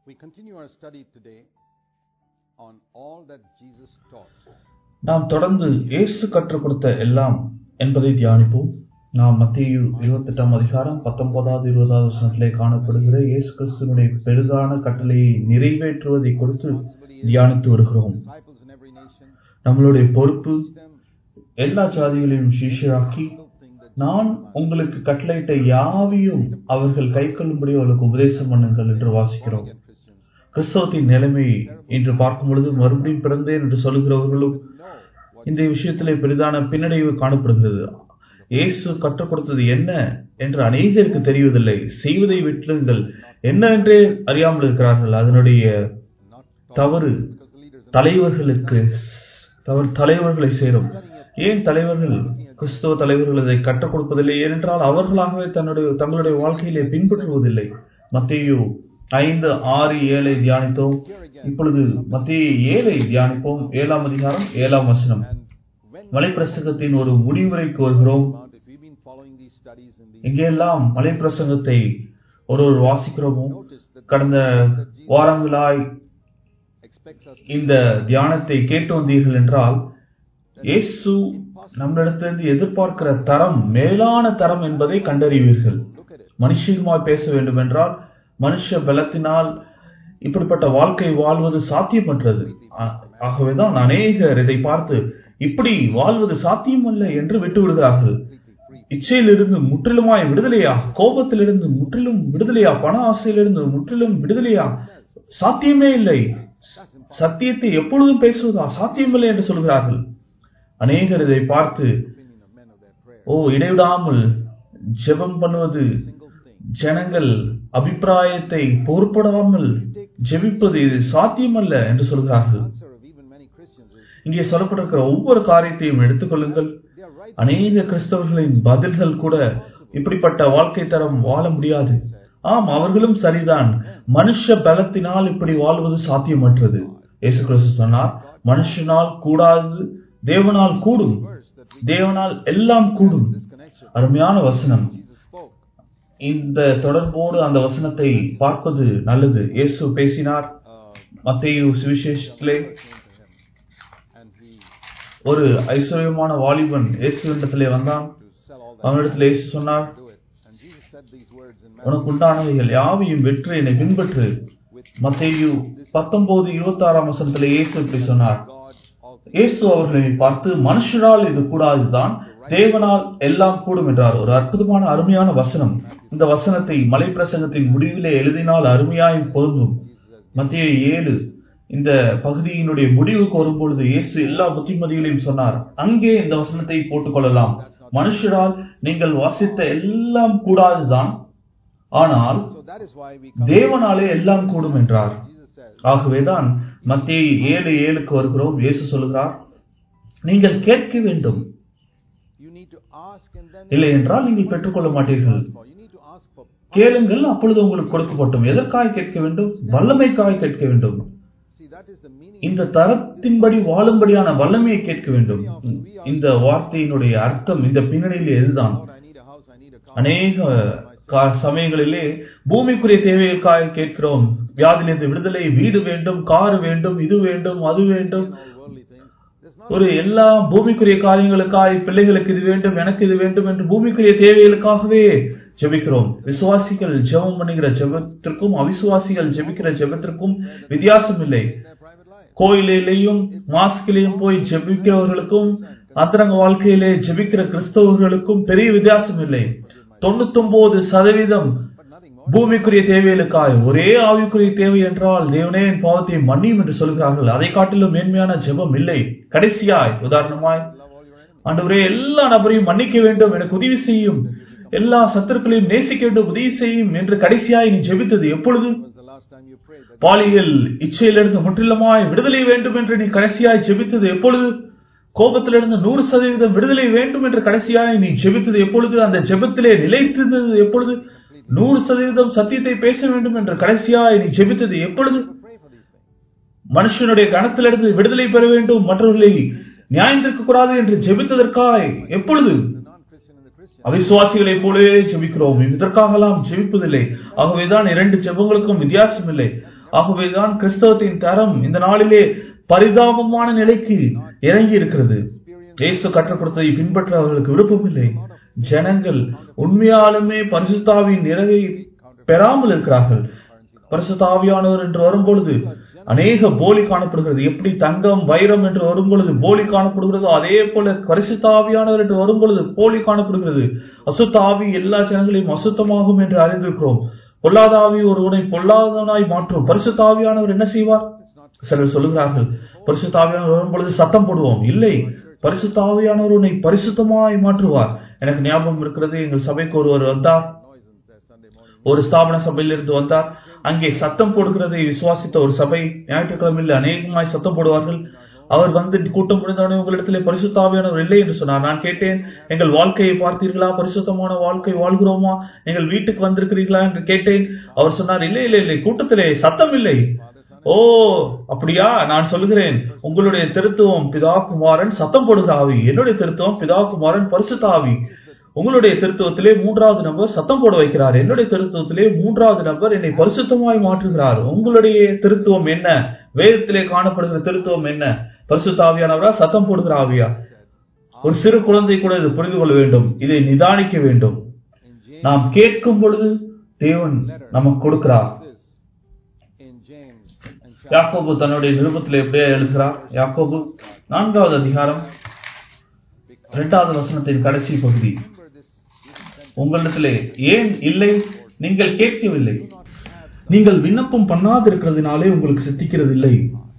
We continue our study today on all that Jesus taught. நாம் தொடர்ந்து இயேசு கற்றுக் கொடுத்த எல்லாம் என்பதை தியானிப்போம் நாம் மத்திய இருபத்தெட்டாம் அதிகாரம் பத்தொன்பதாவது இருபதாவது வசனத்திலே காணப்படுகிற இயேசு கிறிஸ்துவனுடைய பெரிதான கட்டளையை நிறைவேற்றுவதை குறித்து தியானித்து வருகிறோம் Disciples in every nation, நம்மளுடைய பொறுப்பு them எல்லா ஜாதிகளையும் சீஷராக்கி thing that நான் உங்களுக்கு கட்டளையிட்ட யாவையும் அவர்கள் கைக்கொள்ளும்படி அவர்களுக்கு உபதேசம் பண்ணுங்கள் என்று வாசிக்கிறோம் get Christians கிறிஸ்தவத்தின் நிலைமை இன்று பார்க்கும் பொழுது மறுபடியும் பிறந்தேன் என்று சொல்லுகிறவர்களும் know what இந்த விஷயத்திலே பெரிதான பின்னடைவு காணப்படுகிறது இயேசு கற்றுக் கொடுத்தது என்ன என்று அநேகருக்கு தெரிவதில்லை செய்வதை விட்டுங்கள் என்னவென்றே அறியாமல் இருக்கிறார்கள் அதனுடைய not தவறு because the leaders தலைவர்களுக்கு தவறு தலைவர்களை சேரும் ஏன் தலைவர்கள் கிறிஸ்தவ தலைவர்கள் இதை கற்றுக் கொடுப்பதில்லை ஏனென்றால் அவர்களாகவே தன்னுடைய தங்களுடைய வாழ்க்கையிலே பின்பற்றுவதில்லை மத்தேயு ஐந்து ஆறு ஏழை தியானித்தோம் இப்பொழுது மத்திய ஏழை தியானிப்போம் ஏழாம் அதிகாரம் ஏழாம் வசனம் and when மலைப்பிரசங்கத்தின் ஒரு முடிவுரைக்கு வருகிறோம் Mount, if we've been following these studies in the எங்கெல்லாம் மலைப்பிரசங்கத்தை ஒரு ஒரு வாசிக்கிறோமோ notice that கடந்த வாரங்களாய் expects us இந்த தியானத்தை கேட்டு வந்தீர்கள் என்றால் இயேசு நம்மிடத்திலிருந்து எதிர்பார்க்கிற தரம் மேலான தரம் என்பதை கண்டறிவீர்கள் look at it. மனுஷிகமாய் பேச வேண்டும் என்றால் மனுஷ பலத்தினால் இப்படிப்பட்ட வாழ்க்கை வாழ்வது சாத்தியமற்றது ஆ- ஆகவேதான் அநேகர் இதை பார்த்து இப்படி வாழ்வது சாத்தியமல்ல என்று விட்டு விடுகிறார்கள் இச்சையிலிருந்து முற்றிலுமாய் விடுதலையா கோபத்திலிருந்து முற்றிலும் விடுதலையா பண ஆசையிலிருந்து முற்றிலும் விடுதலையா சாத்தியமே இல்லை சத்தியத்தை எப்பொழுதும் பேசுவதா சாத்தியமில்லை என்று சொல்கிறார்கள் அநேகர் இதை பார்த்து Opinion of men of their prayer. ஓ இடைவிடாமல் ஜெபம் பண்ணுவது Single thing. ஜனங்கள் அபிப்பிராயத்தை பொறுப்படாமல் ஜெபிப்பது இது சாத்தியமல்ல என்று சொல்கிறார்கள் Answer of even many Christians is இங்கே சொல்லப்பட்டிருக்கிற ஒவ்வொரு காரியத்தையும் எடுத்துக்கொள்ளுங்கள் they are right. அநேக கிறிஸ்தவர்களின் பதில்கள் கூட இப்படிப்பட்ட வாழ்க்கை தரம் வாழ முடியாது ஆம் அவர்களும் சரிதான் மனுஷ பலத்தினால் இப்படி வாழ்வது சாத்தியமற்றது இயேசு கிறிஸ்து சொன்னார் மனுஷனால் கூடாது தேவனால் கூடும் Verse that we தேவனால் எல்லாம் கூடும் this connection. அருமையான வசனம் Jesus spoke. இந்த தொடர்போடு அந்த வசனத்தை பார்ப்பது நல்லது இயேசு பேசினார் Uh, மத்தேயு சுவிசேஷத்திலே came to him and he ஒரு ஐஸ்வர்யமான வாலிபன் இயேசுவிடத்திலே வந்தான் to sell all that அவனிடத்தில் இயேசு சொன்னார் do it. And Jesus said these words in Matthew உனக்கு உண்டானவைகள் யாவையும் வெற்று என்னை பின்பற்று மத்தேயு பத்தொன்பது இருபத்தி ஆறாம் வசனத்திலே இயேசு இப்படி சொன்னார் God all things. இயேசு அவர்களை பார்த்து மனுஷரால் இது கூடாதுதான் தேவனால் எல்லாம் கூடும் என்றார் ஒரு அற்புதமான அருமையான வசனம் இந்த வசனத்தை மலைப்பிரசங்கத்தின் முடிவிலே எழுதினால் அருமையாய் பொருந்தும் மத்திய ஏழு இந்த பகுதியினுடைய முடிவுக்கு வரும்பொழுது இயேசு எல்லா புத்திமதிகளையும் சொன்னார் அங்கே இந்த வசனத்தை போட்டுக்கொள்ளலாம் மனுஷரால் நீங்கள் வாசித்த எல்லாம் கூடாதுதான் ஆனால் So that is why we come. தேவனாலே எல்லாம் கூடும் என்றார் Jesus says, ஆகவேதான் மத்திய ஏழு ஏழுக்கு வருகிறோம் இயேசு சொல்கிறார் நீங்கள் கேட்க வேண்டும் you need to ask and then இல்லை என்றால் நீங்கள் பெற்றுக்கொள்ள மாட்டீர்கள் for. You need to ask for. கேளுங்கள் அப்பொழுது உங்களுக்கு கொடுக்கப்படும் எதற்காக கேட்க வேண்டும் வல்லமைக்காக கேட்க வேண்டும் See, that is the meaning. இந்த தரத்தின்படி வாழும்படியான வல்லமையை கேட்க வேண்டும் இந்த வார்த்தையினுடைய அர்த்தம் இந்த பின்னணியில் எதுதான் Lord, I need a house, I need a car. அநேக கா- சமயங்களிலே பூமிக்குரிய தேவைகளுக்காக கேட்கிறோம் வியாதியிலிருந்து விடுதலை வீடு வேண்டும் கார் வேண்டும் இது வேண்டும் அது வேண்டும் All worldly things. There's not ஒரு எல்லா பூமிக்குரிய காரியங்களுக்காக பிள்ளைகளுக்கு இது வேண்டும் எனக்கு இது வேண்டும் என்று பூமிக்குரிய தேவைகளுக்காகவே ஜெபிக்கிறோம் விசுவாசிகள் ஜெபம் பண்ணுகிற ஜெபத்திற்கும் அவிசுவாசிகள் ஜெபிக்கிற ஜெபத்திற்கும் வித்தியாசம் இல்லை in their private life. கோயிலிலேயும் மாஸ்கிலேயும் போய் ஜெபிக்கிறவர்களுக்கும் அந்தரங்க வாழ்க்கையிலே ஜெபிக்கிற கிறிஸ்தவர்களுக்கும் பெரிய வித்தியாசம் இல்லை தொண்ணூத்தொன்பது சதவீதம் But nothing more. பூமிக்குரிய தேவைகளுக்காய் ஒரே ஆவிக்குரிய தேவை என்றால் தேவனே என் பாவத்தை மன்னியும் என்று சொல்கிறார்கள் அதை காட்டிலும் மேன்மையான ஜெபம் இல்லை கடைசியாய் உதாரணமாய் Love all your enemies. ஆண்டவரே எல்லா நபரையும் மன்னிக்க வேண்டும் எனக்கு உதவி செய்யும் எல்லா சத்துருக்களையும் நேசிக்க வேண்டும் உதவி செய்யும் என்று கடைசியாய் நீ ஜெபித்தது எப்பொழுது When was the last time you prayed that? பாலியல் இச்சையிலிருந்து முற்றிலுமாய் விடுதலை வேண்டும் என்று நீ கடைசியாய் ஜெபித்தது எப்பொழுது கோபத்திலிருந்து நூறு சதவீதம் விடுதலை வேண்டும் என்று கடைசியாய் நீ ஜெபித்தது எப்பொழுது அந்த ஜெபத்திலே நிலைத்திருந்தது எப்பொழுது நூறு சதவீதம் சத்தியத்தை பேச வேண்டும் என்று கடைசியாய் நீ ஜெபித்தது எப்பொழுது Pray for these things. மனுஷனுடைய கணத்திலிருந்து விடுதலை பெற வேண்டும் மற்றவர்களை நியாயந்திருக்க கூடாது என்று ஜெபித்ததற்காய் எப்பொழுது The non-Christian and the Christian. அவிசுவாசிகளைப் போலவே ஜெபிக்கிறோம் இதற்காகலாம் ஜெபிப்பதில்லை ஆகவேதான் இரண்டு ஜெபங்களுக்கும் வித்தியாசம் இல்லை ஆகவேதான் கிறிஸ்தவத்தின் தரம் இந்த நாளிலே பரிதாபமான நிலைக்கு இறங்கி இருக்கிறது இயேசு கற்றுக் கொடுத்ததை பின்பற்ற அவர்களுக்கு விருப்பமில்லை ஜனங்கள் உண்மையாலுமே பரிசுத்தாவின் நிறைவை பெறாமல் இருக்கிறார்கள் பரிசுத்தாவியானவர் என்று வரும்பொழுது அநேக போலி காணப்படுகிறது எப்படி தங்கம் வைரம் என்று வரும்பொழுது போலி காணப்படுகிறதோ அதே போல பரிசுத்தாவியானவர் என்று வரும்பொழுது போலி காணப்படுகிறது அசுத்தாவி எல்லா ஜனங்களையும் அசுத்தமாகும் என்று அறிந்திருக்கிறோம் பொல்லாதாவி ஒருவனை பொல்லாதவனாய் மாற்றும் பரிசுத்தாவியானவர் என்ன செய்வார் சிலர் சொல்லுகிறார்கள் பரிசுத்தாவியானவர் வரும்பொழுது சத்தம் போடுவோம் இல்லை பரிசுத்தாவியானவர் உன்னை பரிசுத்தமாய் மாற்றுவார் எனக்கு ஞாபகம் இருக்கிறது எங்கள் சபைக்கு ஒருவர் வந்தார் ஒரு ஸ்தாபன சபையிலிருந்து வந்தார் அங்கே சத்தம் போடுகிறதை விசுவாசித்த ஒரு சபை ஞாயிற்றுக்கிழமையில் அநேகமாய் சத்தம் போடுவார்கள் அவர் வந்து கூட்டம் முடிந்தவனே உங்களிடத்திலே பரிசுத்தாவியானவர் இல்லை என்று சொன்னார் நான் கேட்டேன் எங்கள் வாழ்க்கையை பார்த்தீர்களா பரிசுத்தமான வாழ்க்கை வாழ்கிறோமா எங்கள் வீட்டுக்கு வந்திருக்கிறீர்களா என்று கேட்டேன் அவர் சொன்னார் இல்லை இல்லை இல்லை கூட்டத்திலே சத்தம் இல்லை ஓ அப்படியா நான் சொல்லுகிறேன் உங்களுடைய திருத்துவம் பிதா குமாரன் சத்தம் போடுகிற ஆவி என்னுடைய திருத்துவம் பிதா குமாரன் பரிசுத்த ஆவி உங்களுடைய திருத்துவத்திலே மூன்றாவது நபர் சத்தம் போட வைக்கிறார் என்னுடைய திருத்துவத்திலே மூன்றாவது நபர் என்னை பரிசுத்தமாய் மாற்றுகிறார் உங்களுடைய திருத்துவம் என்ன வேதத்திலே காணப்படுகிற திருத்துவம் என்ன பரிசுத்தாவியானவரா சத்தம் போடுகிற ஆவியா ஒரு சிறு குழந்தை கூட இது புரிந்து கொள்ள வேண்டும் இதை நிதானிக்க வேண்டும் நாம் கேட்கும் பொழுது தேவன் நமக்கு கொடுக்கிறார் யாக்கோபு தன்னுடைய நிருபத்தில் எப்படியா எழுதுகிறார் யாக்கோபு நான்காவது அதிகாரம் இரண்டாவது வசனத்தின் கடைசி பகுதி உங்களிடத்திலே ஏன் இல்லை நீங்கள் கேட்கவில்லை நீங்கள் விண்ணப்பம் பண்ணாதிருக்கிறதுனாலே உங்களுக்கு சித்திக்கிறது இல்லை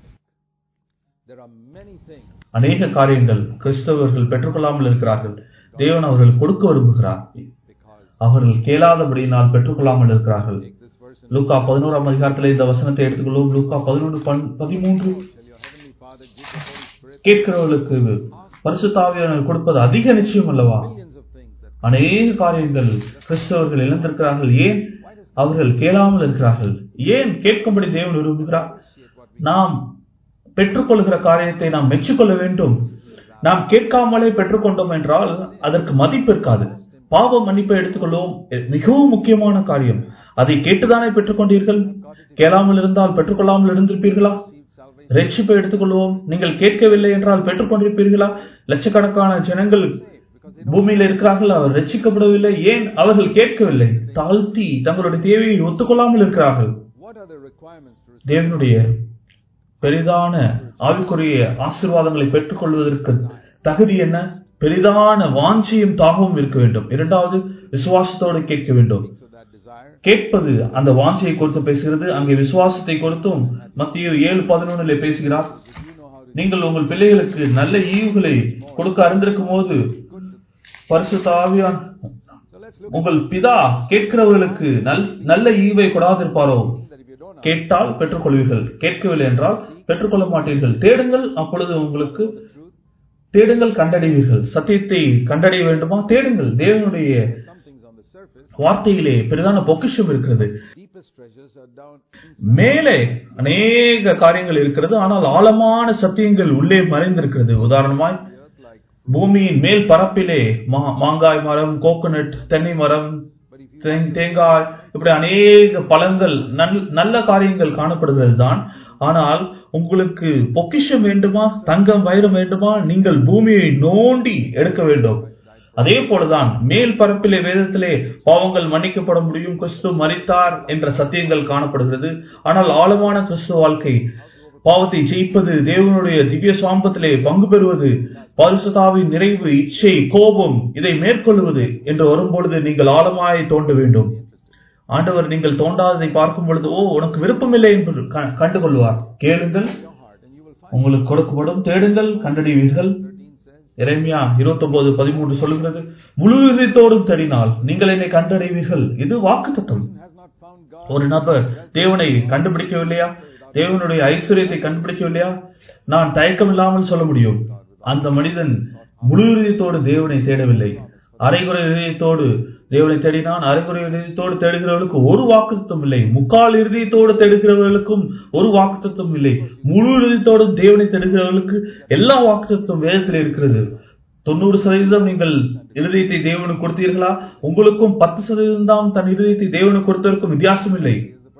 அநேக காரியங்கள் கிறிஸ்தவர்கள் பெற்றுக்கொள்ளாமல் இருக்கிறார்கள் தேவன் அவர்கள் கொடுக்க விரும்புகிறார் அவர்கள் கேளாதபடியினால் பெற்றுக்கொள்ளாமல் இருக்கிறார்கள் லூக்கா பதினோராம் அதிகாரத்தில் இந்த வசனத்தை எடுத்துக்கொள்வோம் லூக்கா பதினொன்று பதிமூன்று கேட்கிறவர்களுக்கு பரிசுத்தாவியானவர் கொடுப்பது அதிக நிச்சயம் அல்லவா அநேக காரியங்கள் கிறிஸ்தவர்கள் இழந்திருக்கிறார்கள் ஏன் அவர்கள் கேளாமல் இருக்கிறார்கள் ஏன் கேட்கும்படி தேவன் விரும்புகிறார் நாம் பெற்றுக்கொள்கிற காரியத்தை நாம் மெச்சுக்கொள்ள வேண்டும் நாம் கேட்காமலே பெற்றுக்கொண்டோம் என்றால் அதற்கு மதிப்பு இருக்காது பாவ மன்னிப்பை எடுத்துக்கொள்வோம் மிகவும் முக்கியமான காரியம் அதை கேட்டுதானே பெற்றுக்கொண்டீர்கள் கேளாமல் இருந்தால் பெற்றுக்கொள்ளாமல் இருந்திருப்பீர்களா ரட்சிப்பை எடுத்துக்கொள்வோம் நீங்கள் கேட்கவில்லை என்றால் பெற்றுக்கொண்டிருப்பீர்களா லட்சக்கணக்கான ஜனங்கள் பூமியில் இருக்கிறார்கள் அவர் ரட்சிக்கப்படவில்லை ஏன் அவர்கள் கேட்கவில்லை தாழ்த்தி தங்களுடைய தேவையை ஒத்துக்கொள்ளாமல் இருக்கிறார்கள் தேவனுடைய பெரிதான ஆவிக்குரிய ஆசீர்வாதங்களை பெற்றுக்கொள்வதற்கு தகுதி என்ன பெரிதான வாஞ்சியும் தாகவும் இருக்க வேண்டும் இரண்டாவது விசுவாசத்தோடு கேட்க வேண்டும் கேட்பது அந்த வாஞ்சியை குறித்து பேசுகிறது அங்கே விசுவாசத்தை குறித்தும் மத்திய ஏழு பதினொன்னுல பேசுகிறார் நீங்கள் உங்கள் பிள்ளைகளுக்கு நல்ல ஈவுகளை கொடுக்க அறிந்திருக்கும் போது பரிசுத்த ஆவியான் உங்கள் பிதா கேட்கிறவர்களுக்கு நல்ல ஈவை கொடாதிருப்பாரோ கேட்டால் பெற்றுக்கொள்வீர்கள் கேட்கவில்லை என்றால் பெற்றுக்கொள்ள மாட்டீர்கள் தேடுங்கள் அப்பொழுது உங்களுக்கு தேடுங்கள் கண்டடைவீர்கள் சத்தியத்தை கண்டடைய வேண்டுமா தேடுங்கள் தேவனுடைய வார்த்தையிலே பெரிதான பொக்கிஷம் இருக்கிறது மேலே அநேக காரியங்கள் இருக்கிறது ஆனால் ஆழமான சத்தியங்கள் உள்ளே மறைந்திருக்கிறது உதாரணமாய் பூமியின் மேல் பரப்பிலே மாங்காய் மரம் கோகோனட் தென்னை மரம் தேங்காய் இப்படி அநேக பழங்கள் நல்ல காரியங்கள் காணப்படுகிறது தான் ஆனால் உங்களுக்கு பொக்கிஷம் வேண்டுமா தங்கம் வைரம் வேண்டுமா நீங்கள் பூமியை நோண்டி எடுக்க வேண்டும் அதே போலதான் மேல் பரப்பிலே வேதத்திலே பாவங்கள் மன்னிக்கப்பட முடியும் கிறிஸ்து மறித்தார் என்ற சத்தியங்கள் காணப்படுகிறது ஆனால் ஆழமான கிறிஸ்து வாழ்க்கை பாவத்தை ஜெயிப்பது தேவனுடைய திவ்ய சுவாம்பத்திலே பங்கு பெறுவது பரிசுதாவின் நிறைவு இச்சை கோபம் இதை மேற்கொள்வது என்று வரும்பொழுது நீங்கள் ஆழமாய் தோண்ட வேண்டும் ஆண்டவர் நீங்கள் தோண்டாததை பார்க்கும் பொழுது ஓ உனக்கு விருப்பமில்லை என்று கண்டுகொள்வார் கேளுங்கள் உங்களுக்கு கொடுக்கப்படும் தேடுங்கள் கண்டடைவீர்கள் இறைமையா இருபத்தி ஒன்பது பதிமூன்று சொல்லுகிறது முழு இதயத்தோடும் தேடினால் நீங்கள் என்னை கண்டடைவீர்கள் இது வாக்கு தத்துவம் ஒரு நபர் தேவனை கண்டுபிடிக்கவில்லையா தேவனுடைய ஐஸ்வர்யத்தை கண்டுபிடிக்கவில்லையா நான் தயக்கம் இல்லாமல் சொல்ல முடியும் அந்த மனிதன் முழு இதயத்தோடு தேவனை தேடவில்லை அரைகுறை இதயத்தோடு தேவனை தேடினான் அரைகுறை இதயத்தோடு தேடுகிறவர்களுக்கு ஒரு வாக்குத்தம் இல்லை முக்கால் இறுதியத்தோடு தேடுகிறவர்களுக்கும் ஒரு வாக்குத்தம் இல்லை முழு இறுதியத்தோடும் தேவனை தேடுகிறவர்களுக்கு எல்லா வாக்குத்தம் வேதத்தில் இருக்கிறது தொண்ணூறு சதவீதம் நீங்கள் இருதயத்தை தேவனுக்கு கொடுத்தீர்களா உங்களுக்கும் பத்து சதவீதம் தான் தன் இருதயத்தை தேவனுக்கு கொடுத்ததற்கும் வித்தியாசம் இல்லை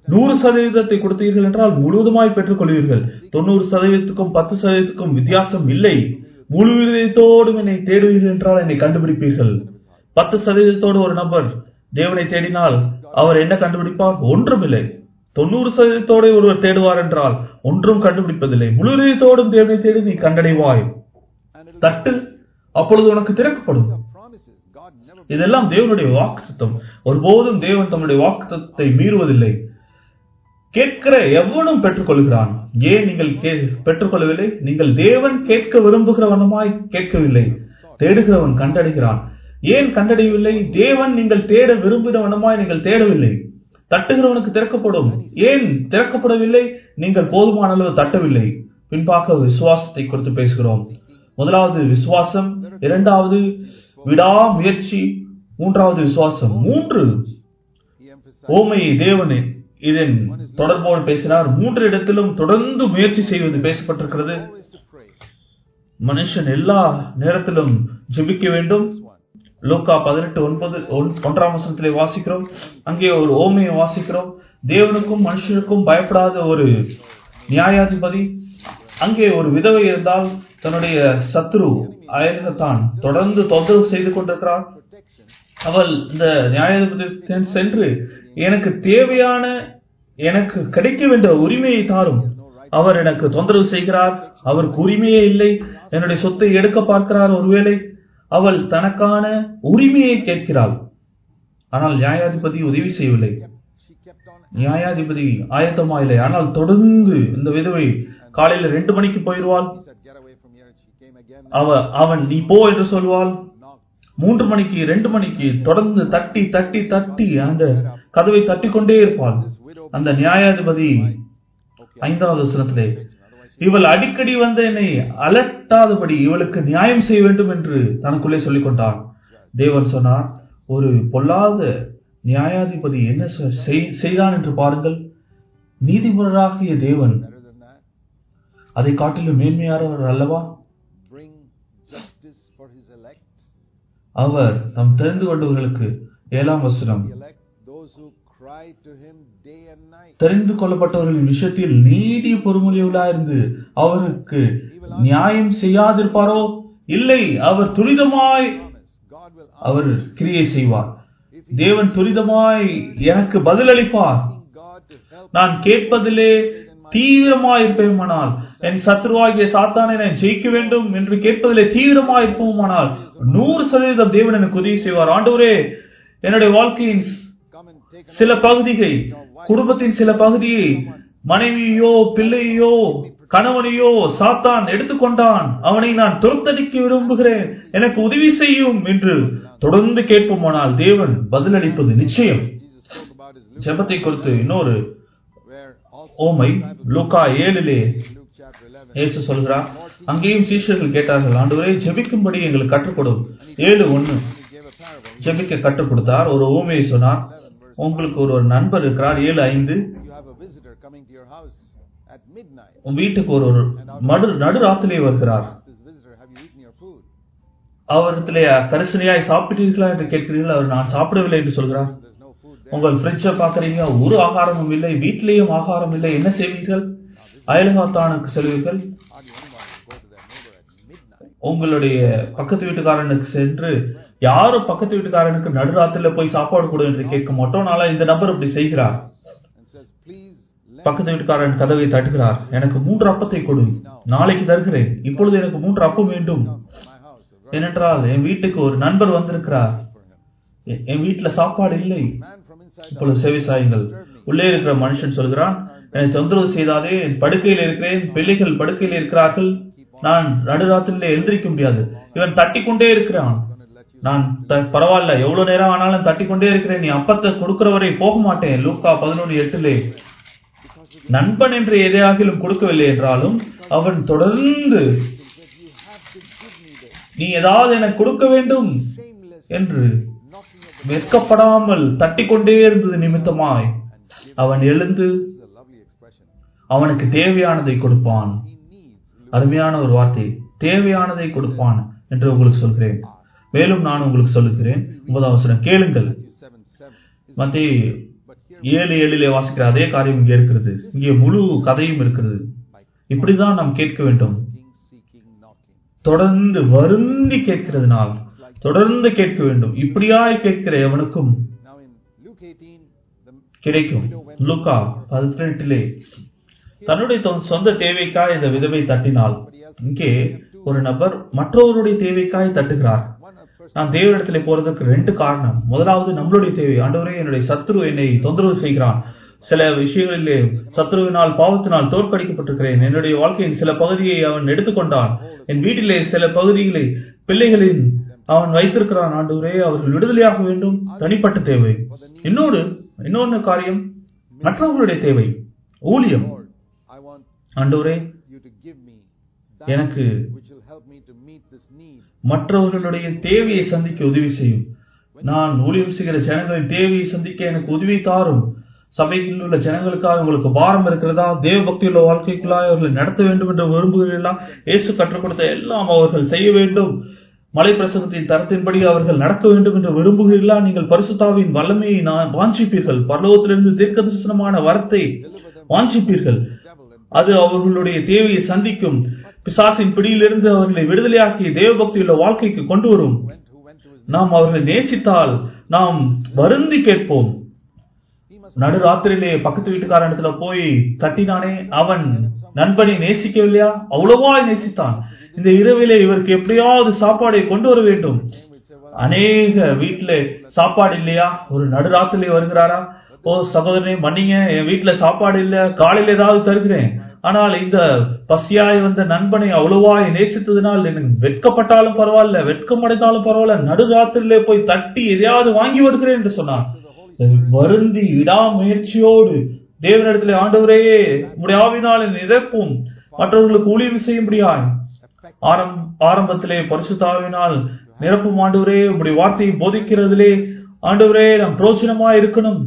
நூறு சதவீதத்தை கொடுத்தீர்கள் என்றால் முழுவதுமாய் பெற்றுக்கொள்வீர்கள் தொண்ணூறு சதவீதத்துக்கும் பத்து சதவீதத்துக்கும் வித்தியாசம் இல்லை முழு இதயத்தோடும் என்னை தேடுவீர்கள் என்றால் என்னை கண்டுபிடிப்பீர்கள் பத்து சதவீதத்தோடு ஒரு நபர் தேவனை தேடினால் அவர் என்ன கண்டுபிடிப்பார் ஒன்றுமில்லை தொண்ணூறு சதவீதத்தோடு ஒருவர் தேடுவார் என்றால் ஒன்றும் கண்டுபிடிப்பதில்லை முழு இதயத்தோடும் தேவனை தேடி நீ கண்டடைவாய் And it'll தட்டு அப்பொழுது உனக்கு திறக்கப்படும் have promises. God never இதெல்லாம் தேவனுடைய வாக்குத்தத்தம் ஒருபோதும் தேவன் தம்முடைய வாக்குத்தத்தை மீறுவதில்லை கேட்கிற எவனும் பெற்றுக்கொள்கிறான் ஏன் நீங்கள் கே- பெற்றுக்கொள்ளவில்லை நீங்கள் தேவன் கேட்க விரும்புகிறவனுமாய் கேட்கவில்லை தேடுகிறவன் கண்டடைகிறான் ஏன் கண்டடையவில்லை தேவன் நீங்கள் தேட விரும்புகிறவனுமாய் நீங்கள் தேடவில்லை தட்டுகிறவனுக்கு திறக்கப்படும் ஏன் திறக்கப்படவில்லை நீங்கள் போதுமான அளவு தட்டவில்லை பின்பாக விசுவாசத்தை குறித்து பேசுகிறோம் முதலாவது விசுவாசம் இரண்டாவது விடாமுயற்சி மூன்றாவது விசுவாசம் மூன்று He emphasized ஓமையை தேவனே இதன் தொடர்போடு பேசினார் மூன்று இடத்திலும் தொடர்ந்து முயற்சி செய்வது பேசப்பட்டிருக்கிறது always to pray. மனுஷன் எல்லா நேரத்திலும் ஜெபிக்க வேண்டும் This one. லூக்கா பதினெட்டு ஒன்பது ஒன்- ஒன்றாம் வசனத்திலே வாசிக்கிறோம் அங்கே ஒரு ஓமையை வாசிக்கிறோம் தேவனுக்கும் மனுஷனுக்கும் பயப்படாத ஒரு நியாயாதிபதி அங்கே ஒரு விதவை இருந்தால் தன்னுடைய சத்ரு அயலகத்தான் தொடர்ந்து தொந்தரவு செய்து கொண்டிருக்கிறார் Protection. அவள் இந்த நியாயாதிபதி சென்று எனக்கு தேவையான எனக்கு கிடைக்க வேண்டிய உரிமையை தாரும் அவர் எனக்கு தொந்தரவு செய்கிறார் அவருக்கு உரிமையே இல்லை என்னுடைய சொத்தை எடுக்க பார்க்கிறார் ஒருவேளை அவள் தனக்கான உரிமையை கேட்கிறாள் ஆனால் நியாயாதிபதி உதவி செய்யவில்லை She kept on. நியாயாதிபதி ஆயத்தமா இல்லை ஆனால் தொடர்ந்து இந்த விதவை காலையில ரெண்டு மணிக்கு போயிடுவாள் He said, Get away from here. And she came again. அவ அவன் நீ போ என்று சொல்வாள் Knocked. மூன்று மணிக்கு ரெண்டு மணிக்கு தொடர்ந்து தட்டி தட்டி தட்டி அந்த கதவை தட்டி கொண்டே இருப்பாள் This widow. அந்த நியாயாதிபதி Okay. ஐந்தாவது வசனத்திலே Otherwise, இவள் அடிக்கடி வந்து என்னை அலட்டாதபடி இவளுக்கு நியாயம் செய்ய வேண்டும் என்று தனக்குள்ளே சொல்லிக் கொண்டான் தேவன் சொன்னார் ஒரு பொல்லாத நியாயாதிபதி என்ன செ- செய்- செய்தான் என்று பாருங்கள் நீதிபரராகிய தேவன் better than that. அதை காட்டிலும் மேன்மையானவர் அல்லவா Bring justice for his elect. அவர் தம் தெரிந்து கொண்டவர்களுக்கு ஏழாம் வசனம் The elect, those who cry to him day and night. தெரிந்து கொள்ளப்பட்டவர்களின் விஷயத்தில் நீடிய பொறுமொழியுள்ளாயிருந்து அவருக்கு நியாயம் செய்யாதிருப்பாரோ இல்லை அவர் துரிதமாய் Promise. God will அவர் கிரியை செய்வார் தேவன் துரிதமாய் எனக்கு பதிலளிப்பார் asking God to help நான் கேட்பதிலே தீவிரமாய் இருப்பேமானால் என் சத்ருவாகிய சாத்தானை நான் ஜெயிக்க வேண்டும் என்று கேட்பதிலே தீவிரமாய் இருப்போமானால் நூறு சதவீதம் தேவன் எனக்கு உதவி செய்வார் ஆண்டவரே என்னுடைய வாழ்க்கையின் come and take சில பகுதியை குடும்பத்தின் சில பகுதியை மனைவியோ பிள்ளையோ கணவனையோ சாத்தான் எடுத்துக்கொண்டான் அவனை நான் துரத்தடிக்க விரும்புகிறேன் எனக்கு உதவி செய்யும் என்று தொடர்ந்து கேட்போமானால் தேவன் பதிலளிப்பது நிச்சயம் Jesus spoke about his Luke, ஜெபத்தை குறித்து இன்னொரு where also ஓமை லூக்கா ஏழிலே Luke chapter 11, இயேசு சொல்கிறார் அங்கேயும் சீஷர்கள் கேட்டார்கள் ஆண்டவரே ஜெபிக்கும்படி எங்களுக்கு கற்றுக்கொடும் ஏழு ஒண்ணு he gave a parable. ஜெபிக்க கற்றுக் கொடுத்தார் ஒரு ஓமையை சொன்னார் உங்களுக்கு ஒரு ஒரு நண்பர் இருக்கிறார் ஏழு ஐந்து You have a visitor coming to your house at midnight. உன் வீட்டுக்கு ஒரு ஒரு மடு நடுராத்திலே வருகிறார் Ask this visitor, have you eaten your food? அவரிடத்திலே கரிசனையாய் சாப்பிட்டீர்களா என்று கேட்கிறீர்கள் அவர் நான் சாப்பிடவில்லை என்று சொல்கிறார் There's no food there. உங்கள் ஃப்ரிட்ஜை பார்க்கறீங்க ஒரு ஆகாரமும் இல்லை வீட்டிலேயும் ஆகாரம் இல்லை என்ன செய்வீர்கள் அயல்காத்தானுக்கு செல்வீர்கள் Hardly anyone would go to their neighbor at midnight. உங்களுடைய பக்கத்து வீட்டுக்காரனுக்கு சென்று யாரும் பக்கத்து வீட்டுக்காரனுக்கு நடுராத்திரில போய் சாப்பாடு கொடு என்று கேட்க மாட்டோம் நாளா இந்த நபர் அப்படி செய்கிறார் And says, please let பக்கத்து வீட்டுக்காரன் கதவை தட்டுகிறார் எனக்கு மூன்று அப்பத்தை கொடு நாளைக்கு தருகிறேன் இப்பொழுது எனக்கு மூன்று அப்பம் வேண்டும் my house. A very ஏனென்றால் என் வீட்டுக்கு ஒரு நண்பர் வந்திருக்கிறார் for him. எ- என் வீட்டுல சாப்பாடு இல்லை Man from inside இப்பொழுது செவி சாயுங்கள் உள்ளே இருக்கிற மனுஷன் சொல்கிறான் என்னை தொந்தரவு செய்தாதே என் படுக்கையில் இருக்கிறேன் பிள்ளைகள் படுக்கையில் இருக்கிறார்கள் நான் நடுராத்திரில எழுந்திருக்க முடியாது இவன் தட்டி கொண்டே இருக்கிறான் going to let you நான் த- பரவாயில்ல எவ்வளவு நேரம் ஆனாலும் தட்டி கொண்டே இருக்கிறேன் நீ அப்பத்தை கொடுக்கிறவரை போக மாட்டேன் லூக்கா பதினொன்று எட்டிலே நண்பன் என்று எதையாகிலும் கொடுக்கவில்லை என்றாலும் அவன் தொடர்ந்து you have to give me this. நீ ஏதாவது எனக்கு கொடுக்க வேண்டும் Shameless என்று knocking at the வெட்கப்படாமல் தட்டிக்கொண்டே இருந்தது நிமித்தமாய் அவன் எழுந்து This is a lovely expression. அவனுக்கு தேவையானதை கொடுப்பான் He needs அருமையான ஒரு வார்த்தை தேவையானதை கொடுப்பான் என்று உங்களுக்கு சொல்கிறேன் மேலும் நான் உங்களுக்கு சொல்லுகிறேன் ஒன்பதாம் வசனம் கேளுங்கள் Matthew 7 7. Is, மத்திய but here ஏழு ஏழிலே வாசிக்கிற அதே காரியம் இங்கே இருக்கிறது இங்கே முழு கதையும் இருக்கிறது இப்படிதான் நாம் கேட்க வேண்டும் King seeking, knocking. தொடர்ந்து வருந்தி கேட்கிறதுனால் தொடர்ந்து கேட்க வேண்டும் இப்படியாய் கேட்கிற எவனுக்கும் Now in Luke 18, the கிடைக்கும் லூக்கா பதினெட்டிலே தன்னுடைய தொ- சொந்த தேவைக்காய் இந்த விதவை தட்டினாள் இங்கே ஒரு நபர் மற்றவருடைய தேவைக்காய் தட்டுகிறார் one a person நாம் தேவனிடத்திலே போறதுக்கு ரெண்டு காரணம் முதலாவது நம்மளுடைய தேவை ஆண்டவரே என்னுடைய சத்ரு என்னை தொந்தரவு செய்கிறான் சில விஷயங்களிலே சத்ருவினால் பாவத்தினால் தோற்கடிக்கப்பட்டிருக்கிறேன் என்னுடைய வாழ்க்கையின் சில பகுதியை அவன் எடுத்துக்கொண்டான் என் வீட்டிலே சில பகுதிகளை பிள்ளைகளின் அவன் வைத்திருக்கிறான் ஆண்டவரே அவர்கள் விடுதலையாக வேண்டும் தனிப்பட்ட தேவை இன்னொரு இன்னொன்னு காரியம் மற்றவர்களுடைய தேவை ஊழியம் Lord, I want ஆண்டவரே you to give me எனக்கு which will help me to meet this need. மற்றவர்களுடைய தேவையை சந்திக்க உதவி செய்யும் நான் ஊழியம் செய்கிற ஜனங்களின் தேவையை சந்திக்க எனக்கு உதவி தாரும் சபையில் உள்ள ஜனங்களுக்காக உங்களுக்கு பாரம் இருக்கிறதா தேவ பக்தியுள்ள வாழ்க்கைக்குள்ளாய் அவர்களை நடத்த வேண்டும் என்று விரும்புகிறீர்களா இயேசு கற்றுக் கொடுத்த எல்லாம் அவர்கள் செய்ய வேண்டும் மலை பிரசங்கத்தின் தரத்தின்படி அவர்கள் நடக்க வேண்டும் என்று விரும்புகிறீர்களா நீங்கள் பரிசுத்தாவின் வல்லமையை நான் வாஞ்சிப்பீர்கள் பரலோகத்திலிருந்து தீர்க்க தரிசனமான வரத்தை வாஞ்சிப்பீர்கள் அது அவர்களுடைய தேவையை சந்திக்கும் பிசாசின் பிடியிலிருந்து அவர்களை விடுதலையாக்கி தேவபக்தியுள்ள வாழ்க்கைக்கு கொண்டு வரும் Went who went to his நாம் அவர்களை நேசித்தால் நாம் வருந்தி கேட்போம் he must நடுராத்திரியிலே பக்கத்து வீட்டுக்காரனிடத்துல போய் தட்டினானே அவன் நண்பனை நேசிக்கவில்லையா அவ்வளவா நேசித்தான் இந்த இரவிலே இவருக்கு எப்படியாவது சாப்பாடை கொண்டு வர வேண்டும் came with say, well, அநேக வீட்டுல சாப்பாடு இல்லையா ஒரு நடுராத்திரிலே வருகிறாரா ஓ சகோதரனே மன்னிங்க என் வீட்டுல சாப்பாடு இல்ல காலையில ஏதாவது தருகிறேன் ஆனால் இந்த பசியாய் வந்த நண்பனை அவ்வளவாய் நேசித்ததினால் எனக்கு வெட்கப்பட்டாலும் பரவாயில்ல வெட்கமடைந்தாலும் பரவாயில்ல நடுராத்திரிலே போய் தட்டி எதையாவது வாங்கி வருகிறேன் என்று சொன்னான் வருந்தி விடாமுயற்சியோடு தேவனிடத்திலே ஆண்டவரே உம்முடைய ஆவினால் என்னை நிரப்பும் மற்றவர்களுக்கு ஊழியம் செய்யும்படியாய் ஆரம் ஆரம்பத்திலே பரிசுத்தாவினால் நிரப்பும் ஆண்டவரே உம்முடைய வார்த்தையை போதிக்கிறதிலே ஆண்டவரே நாம் பிரோஜனமா இருக்கணும்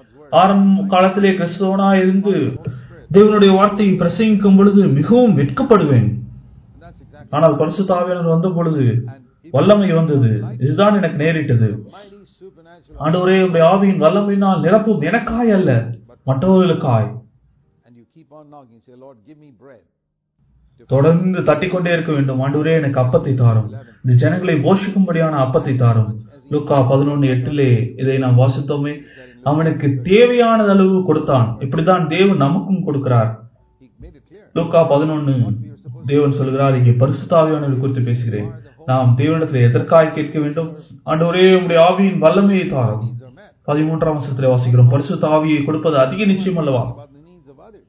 ஆரம்ப காலத்திலே கிறிஸ்தவனா இருந்து தேவனுடைய வார்த்தையை பிரசங்கிக்கும் பொழுது மிகவும் வெட்கப்படுவேன் and that's exactly ஆனால் பரிசுத்தாவியானவர் வந்த பொழுது வல்லமை வந்தது இதுதான் எனக்கு நேரிட்டது mighty supernatural ஆண்டவரே உடைய ஆவியின் வல்லமையினால் நிரப்பும் எனக்காய் அல்ல மற்றவர்களுக்காய் and you keep on knocking say lord give me bread தொடர்ந்து தட்டிக்கொண்டே இருக்க வேண்டும் ஆண்டவரே எனக்கு அப்பத்தை தாரும் இந்த ஜனங்களை போஷிக்கும்படியான அப்பத்தை தாரும் லூக்கா பதினொன்னு எட்டிலே இதை நாம் வாசித்தோமே அவனுக்கு தேவையான அளவு கொடுத்தான் இப்படிதான் தேவன் நமக்கும் கொடுக்கிறார் he made it clear லூக்கா பதினொன்னு தேவன் சொல்கிறார் இங்கே பரிசுத்தாவியானவர் குறித்து பேசுகிறேன் நாம் தேவனிடத்தில் எதற்காக கேட்க வேண்டும் ஆண்டவரே உம்முடைய ஆவியின் வல்லமையை தாரும் needs are met பதிமூன்றாம் வருஷத்திலே வாசிக்கிறோம் பரிசுத்த ஆவியை கொடுப்பது அதிக நிச்சயம் அல்லவா about the needs of others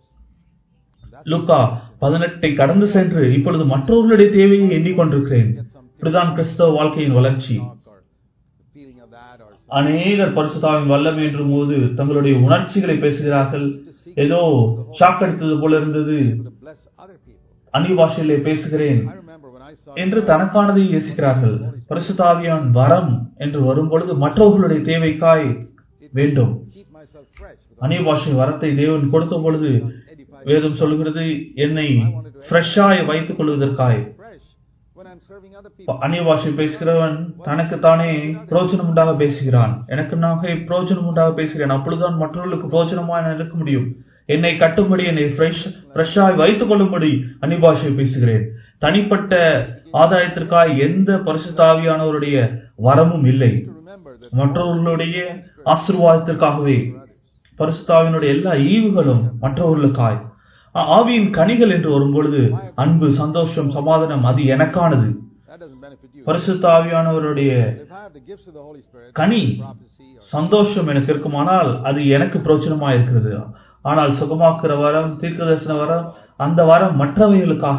that's லூக்கா பதினெட்டை கடந்து சென்று இப்பொழுது மற்றவர்களுடைய தேவையை எண்ணிக்கொண்டிருக்கிறேன் இப்படிதான் கிறிஸ்தவ வாழ்க்கையின் வளர்ச்சி talk or the feeling of that or அநேகர் பரிசுத்தாவின் வல்லமை என்றும் போது தங்களுடைய உணர்ச்சிகளை பேசுகிறார்கள் ஏதோ ஷாக் அடித்தது போல இருந்தது able to bless other people அந்நிய பாஷையிலே பேசுகிறேன் i remember when i saw என்று தனக்கானதை யோசிக்கிறார்கள் பரிசுத்தாவியான் வரம் என்று வரும்பொழுது மற்றவர்களுடைய தேவைக்காய் வேண்டும் keep myself fresh with அந்நிய பாஷை வரத்தை தேவன் கொடுத்த பொழுது edified வேதம் சொல்லுகிறது என்னை ஃப்ரெஷ்ஷாய் வைத்துக் கொள்வதற்காய் fresh when i'm serving other people அந்நிய பாஷை பேசுகிறவன் தனக்குத்தானே பிரோஜனம் உண்டாக பேசுகிறான் எனக்கு நாக பிரோஜனம் உண்டாக பேசுகிறேன் அப்பொழுதுதான் மற்றவர்களுக்கு பிரோஜனமாய் நான் இருக்க முடியும் என்னை கட்டும்படி என்னை ஃப்ரெஷ் ஃப்ரெஷ்ஷாய் வைத்துக் கொள்ளும்படி அந்நிய பாஷை பேசுகிறேன் தனிப்பட்ட ஆதாயத்திற்காய் எந்த பரிசுத்தாவியானவருடைய வரமும் இல்லை to remember that மற்றவர்களுடைய ஆசீர்வாதத்திற்காகவே பரிசுத்தாவினுடைய எல்லா ஈவுகளும் மற்றவர்களுக்காய் ஆ- ஆவியின் கனிகள் என்று வரும்பொழுது அன்பு சந்தோஷம் சமாதானம் அது எனக்கானது that doesn't benefit you பரிசுத்த ஆவியானவருடைய if i have the gifts of the holy spirit கனி prophecy or சந்தோஷம் எனக்கு இருக்குமானால் அது எனக்கு பிரோச்சனமா இருக்கிறது ஆனால் சுகமாக்குற வரம் தீர்க்கதரிசன வரம் அந்த வரம் மற்றவைகளுக்காக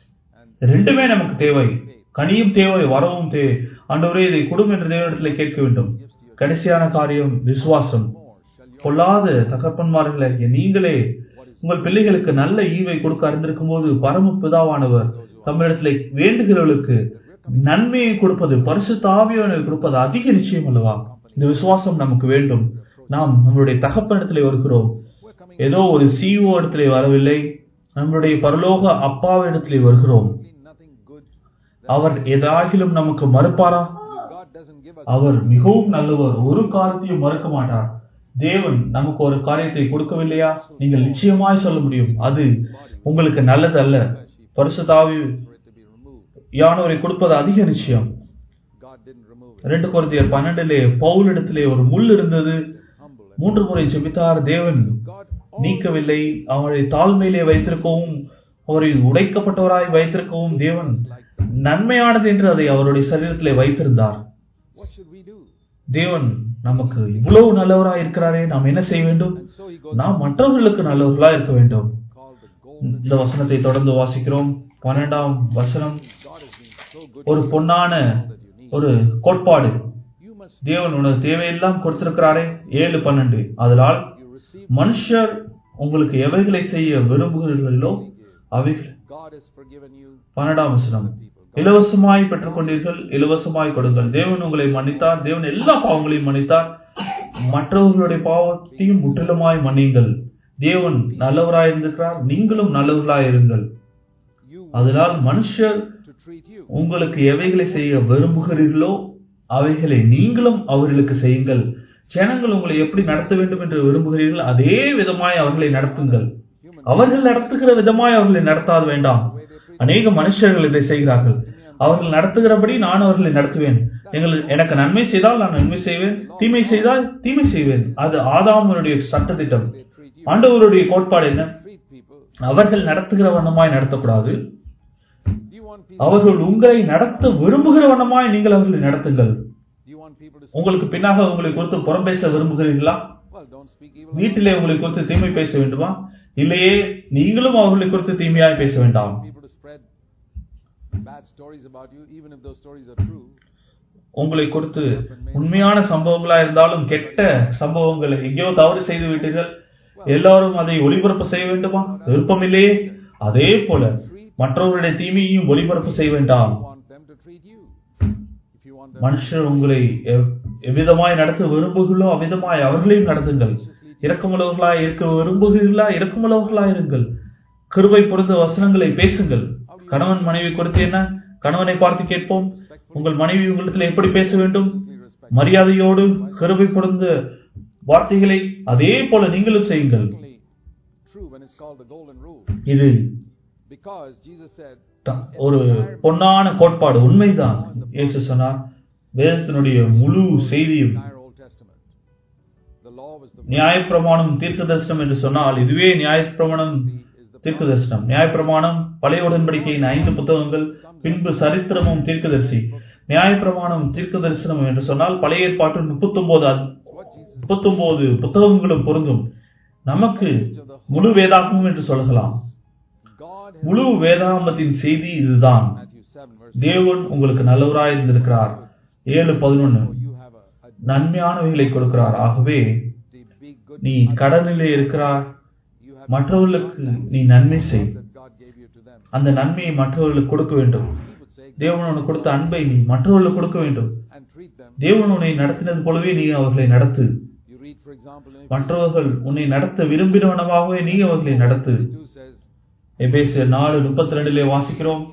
ரெண்டுமே நமக்கு தேவை கனியும் தேவை வரவும் தேவை ஆண்டவரே இதை குடும் என்ற தேவனிடத்துல கேட்க வேண்டும் கடைசியான காரியம் விசுவாசம் more shall your பொல்லாத தகப்பன்மார்களே நீங்களே உங்கள் பிள்ளைகளுக்கு நல்ல ஈவை கொடுக்க அறிந்திருக்கும் போது பரம பிதாவானவர் தமிழிடத்திலே வேண்டுகிறவர்களுக்கு நன்மையை கொடுப்பது பரிசுத்த ஆவியானவர் கொடுப்பது அதிக நிச்சயம் அல்லவா இந்த விசுவாசம் நமக்கு வேண்டும் நாம் நம்மளுடைய தகப்பனிடத்திலே வருகிறோம் we're coming ஏதோ ஒரு சிஓ இடத்திலே வரவில்லை நம்முடைய பரலோக அப்பாவிடத்திலே வருகிறோம் in nothing good அவர் ஏதாகிலும் நமக்கு மறுப்பாரா if god doesn't give us அவர் மிகவும் நல்லவர் ஒரு காரியத்தையும் மறுக்க மாட்டார் தேவன் நமக்கு ஒரு காரியத்தை கொடுக்கவில்லையா நீங்கள் நிச்சயமாய் சொல்ல முடியும் அது உங்களுக்கு நல்லது அல்ல பரிசுத்தாவி for it to be removed. யானவரை கொடுப்பது அதிக நிச்சயம் God didn't remove it. இரண்டு குருந்தியர் பன்னெண்டிலே பவுல் இடத்திலே ஒரு முள் இருந்தது Humble it. மூன்று முறை ஜெபித்தார் தேவன் God நீக்கவில்லை அவரை தாழ்மையிலே வைத்திருக்கவும் அவரை உடைக்கப்பட்டவராய் வைத்திருக்கவும் தேவன் நன்மையானது என்று அதை அவருடைய சரீரத்திலே வைத்திருந்தார் what should we do? தேவன் நமக்கு இவ்வளவு நல்லவராய் இருக்கிறாரே நாம் என்ன செய்ய வேண்டும் And so he goes நாம் மற்றவர்களுக்கு நல்லவர்களா இருக்க வேண்டும் called the golden. இந்த வசனத்தை தொடர்ந்து வாசிக்கிறோம் பன்னெண்டாம் வசனம் God has been so good ஒரு பொன்னான that you need. ஒரு கோட்பாடு You must தேவன் உனது தேவையெல்லாம் கொடுத்திருக்கிறாரே ஏழு பன்னெண்டு அதனால் you receive மனுஷர் உங்களுக்கு எவைகளை செய்ய விரும்புகிறீர்களோ அவைகள் God has forgiven you பன்னெண்டாம் வசனம் இலவசமாய் பெற்றுக்கொண்டீர்கள் இலவசமாய் கொடுங்கள் தேவன் உங்களை மன்னித்தார் தேவன் எல்லா பாவங்களையும் மன்னித்தார் மற்றவர்களுடைய பாவத்தையும் முற்றிலுமாய் மன்னியுங்கள் தேவன் நல்லவராய் இருந்திருக்கிறார் நீங்களும் நல்லவர்களாய் இருங்கள் you அதனால் மனுஷர் to treat you. உங்களுக்கு எவைகளை செய்ய விரும்புகிறீர்களோ அவைகளை நீங்களும் அவர்களுக்கு செய்யுங்கள் ஜனங்கள் உங்களை எப்படி நடத்த வேண்டும் என்று விரும்புகிறீர்கள் அதே விதமாய் அவர்களை நடத்துங்கள் அவர்கள் நடத்துகிற விதமாய் அவர்களை நடத்தாது வேண்டாம் அநேக மனுஷர்கள் இதை செய்கிறார்கள் அவர்கள் நடத்துகிறபடி நான் அவர்களை நடத்துவேன் எங்கள் எனக்கு நன்மை செய்தால் நான் நன்மை செய்வேன் தீமை செய்தால் தீமை செய்வேன் அது ஆதாமனுடைய சட்டத்திட்டம் They treat you. ஆண்டவருடைய கோட்பாடு என்ன Treat people. அவர்கள் நடத்துகிற வண்ணமாய் நடத்தக்கூடாது Do you want people? அவர்கள் உங்களை நடத்த விரும்புகிற வண்ணமாய் நீங்கள் அவர்களை நடத்துங்கள் Do you want people to? Speak? உங்களுக்கு பின்னாக உங்களை குறித்து புறம் பேச விரும்புகிறீர்களா Well, don't speak evil. வீட்டிலே உங்களை குறித்து தீமை பேச வேண்டுமா இல்லையே நீங்களும் அவர்களை குறித்து தீமையாய் பேச வேண்டாம் People to spread bad stories about you, even if those stories are true. உங்களை குறித்து உண்மையான சம்பவங்களா இருந்தாலும் கெட்ட சம்பவங்களை எங்கேயோ தவறு செய்து விட்டீர்கள் எல்லாரும் அதை ஒளிபரப்பு செய்ய வேண்டுமா விருப்பமில்லையே அதே போல மற்றவர்களுடைய தீமையையும் ஒளிபரப்பு செய்ய வேண்டாம் You want them to treat you. If you want them மனுஷர் உங்களை எவ்- எவ்விதமாய் நடத்த விரும்புகிறோ அவ்விதமாய் அவர்களையும் நடத்துங்கள் இரக்கமுள்ளவர்களாய் இருக்க விரும்புகிறீர்களா இரக்கமுள்ளவர்களாய் இருங்கள் கிருபை பொறுத்த வசனங்களை பேசுங்கள் கணவன் மனைவி குறித்து என்ன கணவனை பார்த்து கேட்போம் உங்கள் மனைவி உங்களிடத்தில் எப்படி பேச வேண்டும் மரியாதையோடு கிருபை பொருந்த வார்த்தைகளை அதே போல நீங்களும் செய்யுங்கள் certainly true when it's called the golden rule. இது Because Jesus said, த- ஒரு பொன்னான கோட்பாடு உண்மைதான் இயேசு சொன்னார் வேதத்தினுடைய முழு செய்தியும் entire Old Testament, the law was the நியாயப்பிரமாணம் தீர்க்க தரிசனம் என்று சொன்னால் இதுவே நியாயப்பிரமாணம் தீர்க்க தரிசனம் நியாயப்பிரமாணம் பழைய உடன்படிக்கையின் ஐந்து புத்தகங்கள் பின்பு சரித்திரமும் தீர்க்கதரிசி நியாயப்பிரமாணம் தீர்க்க தரிசனம் என்று சொன்னால் பழைய ஏற்பாட்டு முப்பத்தொன்பது what Jesus முப்பத்தொன்பது புத்தகங்களும் பொருந்தும் நமக்கு முழு வேதாகமும் என்று சொல்லலாம் God has முழு வேதாகமத்தின் செய்தி இதுதான் Matthew 7 verse தேவன் உங்களுக்கு நல்லவராய் இருந்திருக்கிறார் ஏழு பதினொன்னு you have a, a நன்மையானவைகளை கொடுக்கிறார் ஆகவே the big good நீ கடனிலே இருக்கிறார் you have மற்றவர்களுக்கு நீ நன்மை செய் that God gave you to them. அந்த நன்மையை மற்றவர்களுக்கு கொடுக்க வேண்டும் He would say தேவன் உனக்கு கொடுத்த அன்பை நீ மற்றவர்களுக்கு கொடுக்க வேண்டும் and treat them. தேவன் உன்னை நடத்தினது போலவே நீ அவர்களை நடத்து You read for example in மற்றவர்கள் உன்னை நடத்த விரும்பினவனமாகவே நீ அவர்களை நடத்து 2 says எபேசியர் நாலு முப்பத்தி ரெண்டுல வாசிக்கிறோம்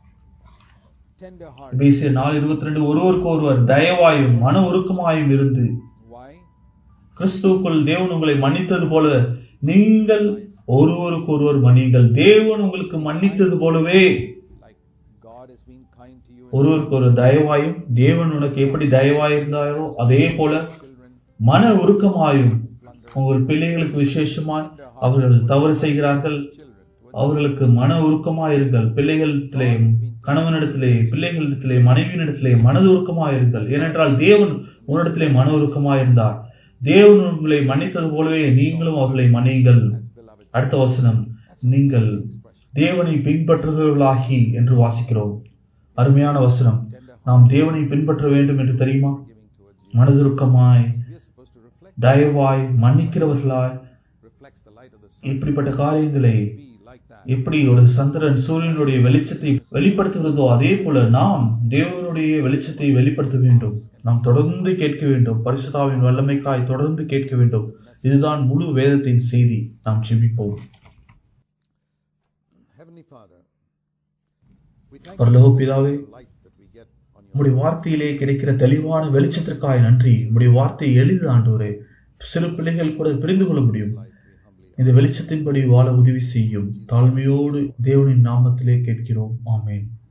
tender heart. எபேசியர் நாலு இருபத்தி ரெண்டு ஒருவருக்கு ஒருவர் தயவாயும் மன உருக்கமாயும் இருந்து Why? கிறிஸ்துவுக்குள் தேவன் உங்களை மன்னித்தது போல நீங்கள் ஒருவருக்கு ஒருவர் மன்னியுங்கள் தேவன் உங்களுக்கு மன்னித்தது போலவே Like God has been kind to you ஒருவருக்கு ஒரு தயவாயும் தேவன் உனக்கு எப்படி தயவாய் இருந்தாரோ அதே போல children மன உருக்கமாயும் உங்கள் பிள்ளைகளுக்கு விசேஷமாய் அவர்கள் தவறு செய்கிறார்கள் children அவர்களுக்கு மன உருக்கமாயிருங்கள் பிள்ளைகளிடத்திலே கணவனிடத்திலே பிள்ளைகளிடத்திலே மனைவியினிடத்திலே மனது உருக்கமாயிருங்கள் ஏனென்றால் தேவன் உன்னிடத்திலே மன உருக்கமாயிருந்தார் தேவன் உங்களை மன்னித்தது போலவே நீங்களும் அவர்களை மன்னியுங்கள் beloved அடுத்த வசனம் நீங்கள் தேவனை பின்பற்றுகிறவர்களாகி என்று வாசிக்கிறோம் அருமையான வசனம் நாம் தேவனை பின்பற்ற வேண்டும் என்று தெரியுமா giving to a Jesus. மனதுருக்கமாய் We are supposed to reflect தயவாய் மன்னிக்கிறவர்களாய் reflects the light of the sun. இப்படிப்பட்ட காரியங்களை Be like that. எப்படி ஒரு சந்திரன் சூரியனுடைய வெளிச்சத்தை வெளிப்படுத்துகிறதோ அதே போல நாம் தேவனுடைய வெளிச்சத்தை வெளிப்படுத்த வேண்டும் நாம் தொடர்ந்து கேட்க வேண்டும் பரிசுதாவின் வல்லமைக்காய் தொடர்ந்து கேட்க வேண்டும் இதுதான் முழு வேதத்தின் செய்தி நாம் ஜெபிப்போம் Heavenly Father, we thank பரலோக you for பிதாவே the light that we get on your உம்முடைய வார்த்தையிலே கிடைக்கிற தெளிவான வெளிச்சத்திற்காய் நன்றி உம்முடைய வார்த்தை எளிது ஆண்டவரே சிறு பிள்ளைகள் கூட புரிந்து கொள்ள முடியும் light we humbly இந்த வெளிச்சத்தின்படி வாழ உதவி செய்யும் தாழ்மையோடு தேவனின் நாமத்திலே கேட்கிறோம் ஆமென்